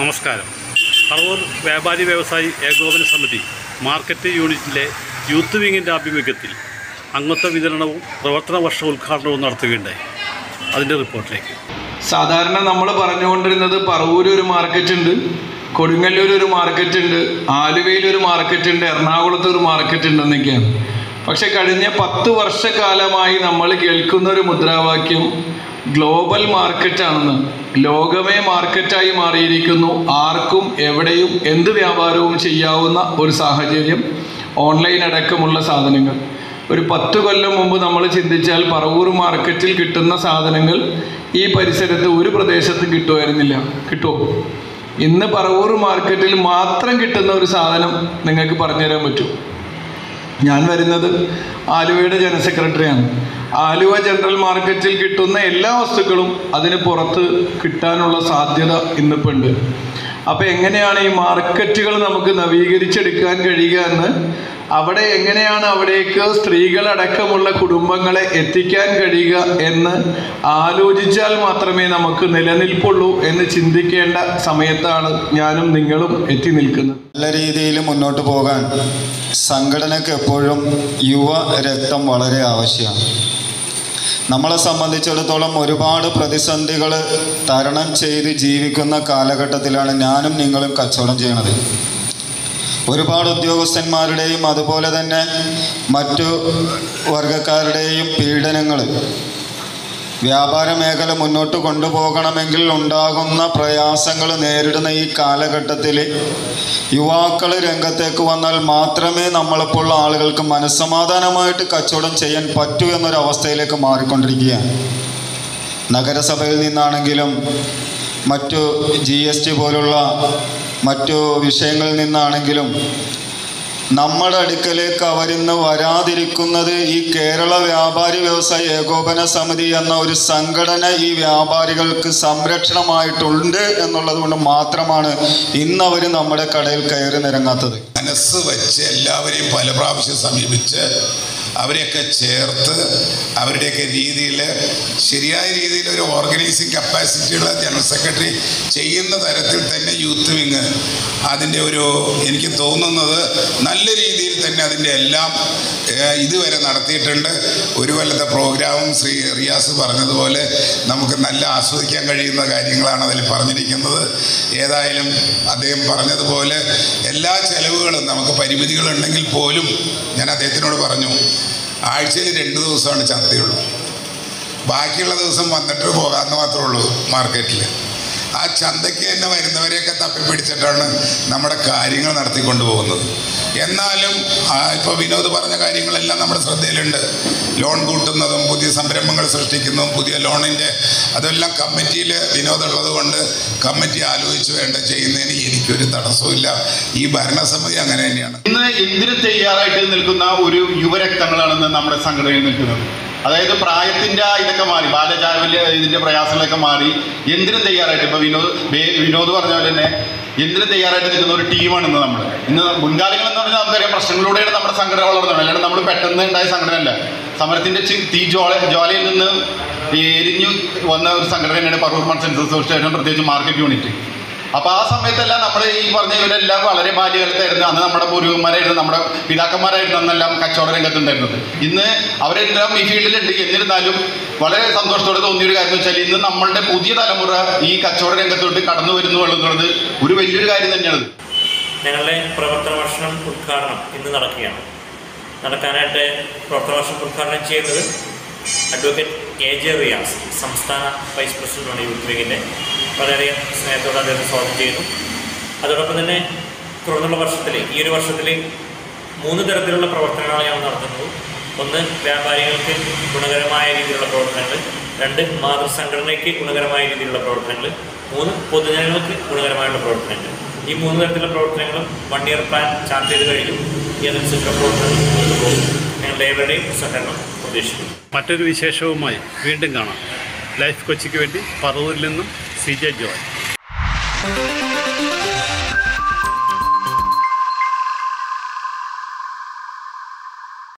നമസ്കാരം പറവൂർ വ്യാപാരി വ്യവസായി ഏകോപന സമിതി മാർക്കറ്റ് യൂണിറ്റിലെ യൂത്ത് വിങ്ങിൻ്റെ ആഭിമുഖ്യത്തിൽ അംഗത്വ വിതരണവും പ്രവർത്തന വർഷ ഉദ്ഘാടനവും നടത്തുകയുണ്ടായി അതിൻ്റെ റിപ്പോർട്ടിലേക്ക് സാധാരണ നമ്മൾ പറഞ്ഞുകൊണ്ടിരുന്നത് പറവൂർ ഒരു മാർക്കറ്റ് ഉണ്ട് കൊടുങ്ങല്ലൂർ ഒരു മാർക്കറ്റ് ഉണ്ട് ആലുവയിൽ ഒരു മാർക്കറ്റ് ഉണ്ട് എറണാകുളത്ത് ഒരു മാർക്കറ്റ് ഉണ്ട് എന്നൊക്കെയാണ് പക്ഷെ കഴിഞ്ഞ പത്ത് വർഷക്കാലമായി നമ്മൾ കേൾക്കുന്ന ഒരു മുദ്രാവാക്യം ഗ്ലോബൽ മാർക്കറ്റാണെന്ന് ലോകമേ മാർക്കറ്റായി മാറിയിരിക്കുന്നു ആർക്കും എവിടെയും എന്ത് വ്യാപാരവും ചെയ്യാവുന്ന ഒരു സാഹചര്യം ഓൺലൈൻ അടക്കമുള്ള സാധനങ്ങൾ ഒരു പത്ത് കൊല്ലം മുമ്പ് നമ്മൾ ചിന്തിച്ചാൽ പറവൂർ മാർക്കറ്റിൽ കിട്ടുന്ന സാധനങ്ങൾ ഈ പരിസരത്ത് ഒരു പ്രദേശത്ത് കിട്ടുമായിരുന്നില്ല കിട്ടുമോ ഇന്ന് പറവൂർ മാർക്കറ്റിൽ മാത്രം കിട്ടുന്ന ഒരു സാധനം നിങ്ങൾക്ക് പറഞ്ഞുതരാൻ പറ്റും ഞാൻ വരുന്നത് ആലുവയുടെ ജനറൽ സെക്രട്ടറിയാണ് ആലുവ ജനറൽ മാർക്കറ്റിൽ കിട്ടുന്ന എല്ലാ വസ്തുക്കളും അതിന് പുറത്ത് കിട്ടാനുള്ള സാധ്യത ഇന്നിപ്പോൾ ഉണ്ട് അപ്പോൾ എങ്ങനെയാണ് ഈ മാർക്കറ്റുകൾ നമുക്ക് നവീകരിച്ചെടുക്കാൻ കഴിയുക എന്ന് അവിടെ എങ്ങനെയാണ് അവിടേക്ക് സ്ത്രീകളടക്കമുള്ള കുടുംബങ്ങളെ എത്തിക്കാൻ കഴിയുക എന്ന് ആലോചിച്ചാൽ മാത്രമേ നമുക്ക് നിലനിൽപ്പുള്ളൂ എന്ന് ചിന്തിക്കേണ്ട സമയത്താണ് ഞാനും നിങ്ങളും എത്തി നിൽക്കുന്നത് നല്ല രീതിയിൽ മുന്നോട്ട് പോകാൻ സംഘടനയ്ക്ക് എപ്പോഴും യുവ രക്തം വളരെ ആവശ്യമാണ് നമ്മളെ സംബന്ധിച്ചിടത്തോളം ഒരുപാട് പ്രതിസന്ധികൾ തരണം ചെയ്ത് ജീവിക്കുന്ന കാലഘട്ടത്തിലാണ് ഞാനും നിങ്ങളും കച്ചവടം ചെയ്യണത് ഒരുപാട് ഉദ്യോഗസ്ഥന്മാരുടെയും അതുപോലെ തന്നെ മറ്റു വർഗക്കാരുടെയും പീഡനങ്ങൾ വ്യാപാര മേഖല മുന്നോട്ട് കൊണ്ടുപോകണമെങ്കിൽ ഉണ്ടാകുന്ന പ്രയാസങ്ങൾ നേരിടുന്ന ഈ കാലഘട്ടത്തിൽ യുവാക്കൾ രംഗത്തേക്ക് വന്നാൽ മാത്രമേ നമ്മളിപ്പോൾ ആളുകൾക്ക് മനസ്സമാധാനമായിട്ട് കച്ചവടം ചെയ്യാൻ പറ്റൂ എന്നൊരവസ്ഥയിലേക്ക് മാറിക്കൊണ്ടിരിക്കുകയാണ് നഗരസഭയിൽ നിന്നാണെങ്കിലും മറ്റു ജി എസ് ടി പോലുള്ള മറ്റു വിഷയങ്ങളിൽ നിന്നാണെങ്കിലും നമ്മുടെ അടുക്കലേക്ക് അവരിന്ന് വരാതിരിക്കുന്നത് ഈ കേരള വ്യാപാരി വ്യവസായ ഏകോപന സമിതി എന്ന ഒരു സംഘടന ഈ വ്യാപാരികൾക്ക് സംരക്ഷണമായിട്ടുണ്ട് എന്നുള്ളത് കൊണ്ട് മാത്രമാണ് ഇന്ന് അവർ നമ്മുടെ കടയിൽ കയറി നിരങ്ങാത്തത് മനസ്സ് വെച്ച് എല്ലാവരെയും പല പ്രാവശ്യം സമീപിച്ച് അവരെയൊക്കെ ചേർത്ത് അവരുടെയൊക്കെ രീതിയിൽ ശരിയായ രീതിയിൽ ഒരു ഓർഗനൈസിങ് കപ്പാസിറ്റിയുള്ള ജനറൽ സെക്രട്ടറി ചെയ്യുന്ന തരത്തിൽ തന്നെ യൂത്ത് വിങ് അതിൻ്റെ ഒരു എനിക്ക് തോന്നുന്നത് നല്ല രീതിയിൽ തന്നെ അതിൻ്റെ എല്ലാം ഏഹ്, ഇതുവരെ നടത്തിയിട്ടുണ്ട് ഒരു കൊല്ലത്തെ പ്രോഗ്രാമും ശ്രീ റിയാസ് പറഞ്ഞതുപോലെ നമുക്ക് നല്ല ആസ്വദിക്കാൻ കഴിയുന്ന കാര്യങ്ങളാണ് അതിൽ പറഞ്ഞിരിക്കുന്നത് ഏതായാലും അദ്ദേഹം പറഞ്ഞതുപോലെ എല്ലാ ചെലവുകളും നമുക്ക് പരിമിതികളുണ്ടെങ്കിൽ പോലും ഞാൻ അദ്ദേഹത്തിനോട് പറഞ്ഞു ആഴ്ചയിൽ രണ്ട് ദിവസമാണ് ചന്തയുള്ളൂ ബാക്കിയുള്ള ദിവസം വന്നിട്ട് പോകാമെന്ന് മാത്രമേ ഉള്ളൂ മാർക്കറ്റിൽ ആ ചന്തയ്ക്ക് തന്നെ വരുന്നവരെയൊക്കെ തപ്പിപ്പിടിച്ചിട്ടാണ് നമ്മുടെ കാര്യങ്ങൾ നടത്തിക്കൊണ്ടു പോകുന്നത് എന്നാലും ഇപ്പോൾ വിനോദ് പറഞ്ഞ കാര്യങ്ങളെല്ലാം നമ്മുടെ ശ്രദ്ധയിലുണ്ട് ലോൺ കൂട്ടുന്നതും പുതിയ സംരംഭങ്ങൾ സൃഷ്ടിക്കുന്നതും പുതിയ ലോണിൻ്റെ അതെല്ലാം കമ്മിറ്റിയിൽ വിനോദം ഉള്ളത് കൊണ്ട് കമ്മിറ്റി ആലോചിച്ച് വേണ്ട ചെയ്യുന്നതിന് എനിക്കൊരു തടസ്സമില്ല ഈ ഭരണസമിതി അങ്ങനെ തന്നെയാണ് ഇന്ന് എന്തിനും തയ്യാറായിട്ട് നിൽക്കുന്ന ഒരു യുവരക്തങ്ങളാണെന്ന് നമ്മുടെ സംഘടനയിൽ നിൽക്കുന്നത് അതായത് പ്രായത്തിന്റെ ആ ഇതൊക്കെ മാറി ബാലചാരവിലെ ഇതിന്റെ പ്രയാസങ്ങളൊക്കെ മാറി എന്തിനും തയ്യാറായിട്ട് ഇപ്പൊ വിനോദ് ബേ- വിനോദ് പറഞ്ഞ പോലെ തന്നെ എന്തിനും തയ്യാറായിട്ട് നിൽക്കുന്ന ഒരു ടീമാണ് ഇന്ന് നമ്മൾ ഇന്ന് മുൻകാലങ്ങൾ എന്ന് പറഞ്ഞാൽ നമുക്കറിയാം പ്രശ്നങ്ങളിലൂടെയാണ് നമ്മുടെ സംഘടന വളർന്നത് അല്ലാണ്ട് നമ്മൾ പെട്ടെന്ന് ഉണ്ടായ സംഘടനയല്ല സമരത്തിന്റെ ചി- തീ ജ്വാല ജ്വാലയിൽ നിന്ന് എരിഞ്ഞു വന്ന ഒരു സംഘടന തന്നെയാണ് പറവൂർ മൺസെൻസസ് അസോസിയേഷൻ പ്രത്യേകിച്ച് മാർക്കറ്റ് യൂണിറ്റ് അപ്പൊ ആ സമയത്തെല്ലാം നമ്മൾ ഈ പറഞ്ഞ ഇവരെല്ലാം വളരെ ബാല്യകാലത്തായിരുന്നു അന്ന് നമ്മുടെ പൂർവികന്മാരായിരുന്നു നമ്മുടെ പിതാക്കന്മാരായിരുന്നു അന്നെല്ലാം കച്ചവട രംഗത്തുണ്ടായിരുന്നത് ഇന്ന് അവരെല്ലാം ഈ ഫീൽഡിലുണ്ട് എന്നിരുന്നാലും വളരെ സന്തോഷത്തോടെ തോന്നിയ ഒരു കാര്യം എന്ന് വെച്ചാൽ ഇന്ന് നമ്മളുടെ പുതിയ തലമുറ ഈ കച്ചവട രംഗത്തോട്ട് കടന്നു വരുന്നു എന്നുള്ളത് ഒരു വലിയൊരു കാര്യം തന്നെയാണ് ഞങ്ങളുടെ പ്രവർത്തന വർഷം ഉദ്ഘാടനം ഇന്ന് നടക്കുകയാണ് നടക്കാനായിട്ട് പ്രവർത്തന വർഷം ഉദ്ഘാടനം ചെയ്യുന്നത് അഡ്വക്കേറ്റ് എ ജെ റിയാസ് സംസ്ഥാന വൈസ് പ്രസിഡന്റാണ് യൂത്ത് വിങ്ങിൻ്റെ വളരെയധികം സ്നേഹത്തോടെ അദ്ദേഹത്തെ സ്വാഗതം ചെയ്യുന്നു അതോടൊപ്പം തന്നെ തുടർന്നുള്ള വർഷത്തിൽ ഈ ഒരു വർഷത്തിൽ മൂന്ന് തരത്തിലുള്ള പ്രവർത്തനങ്ങളാണ് ഞങ്ങൾ നടത്തുന്നത് ഒന്ന് വ്യാപാരികൾക്ക് ഗുണകരമായ രീതിയിലുള്ള പ്രവർത്തനങ്ങൾ രണ്ട് മാതൃസംഘടനയ്ക്ക് ഗുണകരമായ രീതിയിലുള്ള പ്രവർത്തനങ്ങൾ മൂന്ന് പൊതുജനങ്ങൾക്ക് ഗുണകരമായുള്ള പ്രവർത്തനങ്ങൾ ഈ മൂന്ന് തരത്തിലുള്ള പ്രവർത്തനങ്ങളും വൺ ഇയർ പ്ലാൻ ചാർട്ട് ചെയ്ത് കഴിഞ്ഞു ഈ അതനുസരിച്ചുള്ള പ്രവർത്തനങ്ങൾ മുന്നോട്ട് പോകും ഞങ്ങളുടെ ഏവരുടെയും സഹകരണം പ്രതീക്ഷിക്കുന്നു മറ്റൊരു വിശേഷവുമായി വീണ്ടും കാണാം ലൈഫ് കൊച്ചിക്ക് വേണ്ടി പറവൂരിൽ നിന്നും സി ജെ ജോയ്